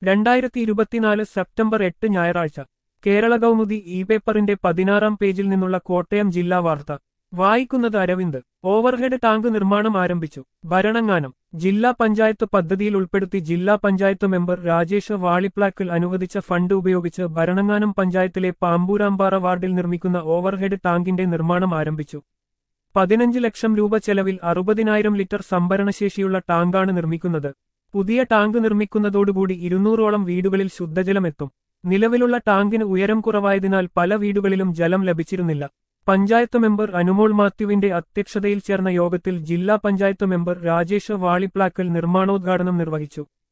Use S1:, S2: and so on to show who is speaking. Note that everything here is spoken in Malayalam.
S1: രണ്ടായിരത്തി ഇരുപത്തിനാല് സെപ്റ്റംബർ എട്ട് ഞായറാഴ്ച കേരള കൗമുദി ഇ പേപ്പറിന്റെ പതിനാറാം പേജിൽ നിന്നുള്ള കോട്ടയം ജില്ലാ വാർത്ത വായിക്കുന്നത് അരവിന്ദ് ഓവർഹെഡ് ടാങ്ക് നിർമ്മാണം ആരംഭിച്ചു ഭരണങ്ങാനം ജില്ലാ പഞ്ചായത്ത് പദ്ധതിയിൽ ഉൾപ്പെടുത്തി ജില്ലാ പഞ്ചായത്ത് മെമ്പർ രാജേഷ് വാളിപ്ലാക്കിൽ അനുവദിച്ച ഫണ്ട് ഉപയോഗിച്ച് ഭരണങ്ങാനം പഞ്ചായത്തിലെ പാമ്പൂരാമ്പാറ വാർഡിൽ നിർമ്മിക്കുന്ന ഓവർഹെഡ് ടാങ്കിന്റെ നിർമ്മാണം ആരംഭിച്ചു പതിനഞ്ച് ലക്ഷം രൂപ ചെലവിൽ അറുപതിനായിരം ലിറ്റർ സംഭരണശേഷിയുള്ള ടാങ്കാണ് നിർമ്മിക്കുന്നത് പുതിയ ടാങ്ക് നിർമ്മിക്കുന്നതോടുകൂടി ഇരുന്നൂറോളം വീടുകളിൽ ശുദ്ധജലമെത്തും നിലവിലുള്ള ടാങ്കിന് ഉയരം കുറവായതിനാൽ പല വീടുകളിലും ജലം ലഭിച്ചിരുന്നില്ല പഞ്ചായത്ത് മെമ്പർ അനുമോൾ മാത്യുവിന്റെ അധ്യക്ഷതയിൽ ചേർന്ന യോഗത്തിൽ ജില്ലാ പഞ്ചായത്ത് മെമ്പർ രാജേഷ് വാളിപ്ലാക്കൽ നിർമ്മാണോദ്ഘാടനം നിർവഹിച്ചു